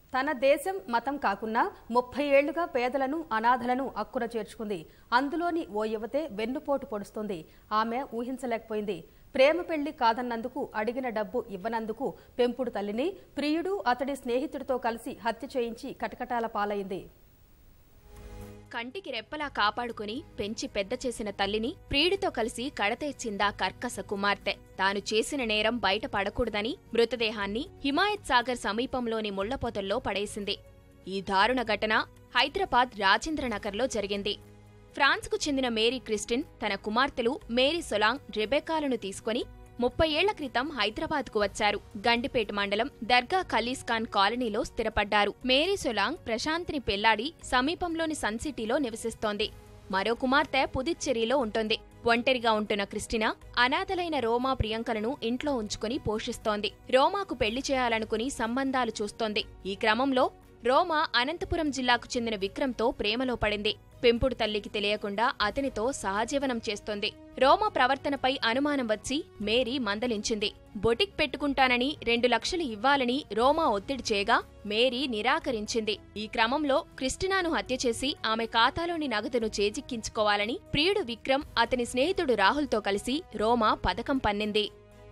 తన దేశం మతం కాకున్నా ముప్పై ఏళ్లుగా పేదలను అనాథలను అక్కున చేర్చుకుంది అందులోని ఓ యువతే వెన్నుపోటు పొడుస్తుంది ఆమె ఊహించలేకపోయింది ప్రేమ పెళ్లి కాదన్నందుకు అడిగిన డబ్బు ఇవ్వనందుకు పెంపుడు తల్లిని ప్రియుడు అతడి స్నేహితుడితో కలిసి హత్య చేయించి కటకటాల పాలైంది కంటికి రెప్పలా కాపాడుకుని పెంచి పెద్ద చేసిన తల్లిని ప్రియుడితో కలిసి కడతేర్చిందా కర్కస కుమార్తె తాను చేసిన నేరం బయట పడకూడదని మృతదేహాన్ని హిమాయత్ సాగర్ సమీపంలోని ముళ్లపొదల్లో పడేసింది ఈ దారుణ ఘటన హైదరాబాద్ రాజేంద్రనగర్లో జరిగింది ఫ్రాన్స్కు చెందిన మేరీ క్రిస్టిన్ తన కుమార్తెలు మేరీ సొలాంగ్ రెబెకాలను తీసుకుని ముప్పై ఏళ్ల క్రితం హైదరాబాద్కు వచ్చారు గండిపేట మండలం దర్గా ఖలీస్ ఖాన్ కాలనీలో స్థిరపడ్డారు మేరీ సొలాంగ్ ప్రశాంత్ని పెళ్లాడి సమీపంలోని సన్ సిటీలో నివసిస్తోంది మరో కుమార్తె పుదుచ్చేరిలో ఉంటుంది ఒంటరిగా ఉంటున్న క్రిస్టినా అనాథలైన రోమా ప్రియాంకలను ఇంట్లో ఉంచుకుని పోషిస్తోంది రోమాకు పెళ్లి చేయాలనుకుని సంబంధాలు చూస్తోంది ఈ క్రమంలో రోమా అనంతపురం జిల్లాకు చెందిన విక్రమ్తో ప్రేమలో పడింది పెంపుడు తల్లికి తెలియకుండా అతనితో సహజీవనం చేస్తోంది రోమా ప్రవర్తనపై అనుమానం వచ్చి మేరీ మందలించింది బొటిక్ పెట్టుకుంటానని రెండు లక్షలు ఇవ్వాలని రోమా ఒత్తిడి చేయగా మేరీ నిరాకరించింది ఈ క్రమంలో క్రిస్టినాను హత్య చేసి ఆమె ఖాతాలోని నగదును చేజిక్కించుకోవాలని ప్రియుడు విక్రమ్ అతని స్నేహితుడు రాహుల్తో కలిసి రోమా పథకం పన్నింది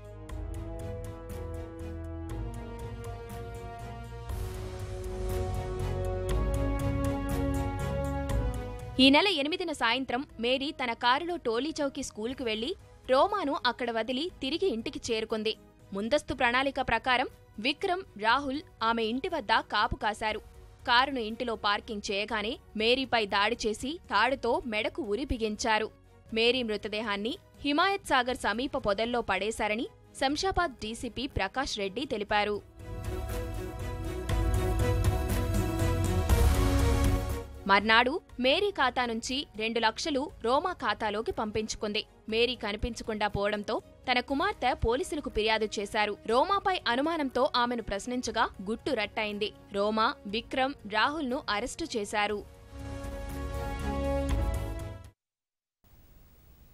ఈ నెల ఎనిమిదిన సాయంత్రం మేరీ తన కారులో టోలీ చౌకీ స్కూలుకు వెళ్లి రోమాను అక్కడ వదిలి తిరిగి ఇంటికి చేరుకుంది ముందస్తు ప్రణాళిక ప్రకారం విక్రమ్ రాహుల్ ఆమె ఇంటి వద్ద కాపు కాశారు కారును ఇంటిలో పార్కింగ్ చేయగానే మేరీపై దాడి చేసి తాడుతో మెడకు ఉరి బిగించారు మేరీ మృతదేహాన్ని హిమాయత్ సాగర్ సమీప పొదల్లో పడేశారని శంషాబాద్ డీసీపీ ప్రకాష్ రెడ్డి తెలిపారు మర్నాడు మేరీ ఖాతా నుంచి రెండు లక్షలు రోమా ఖాతాలోకి పంపించుకుంది మేరీ కనిపించకుండా పోవడంతో తన కుమార్తె పోలీసులకు ఫిర్యాదు చేశారు రోమాపై అనుమానంతో ఆమెను ప్రశ్నించగా గుట్టు రట్టయింది రోమా విక్రమ్ రాహుల్ను అరెస్టు చేశారు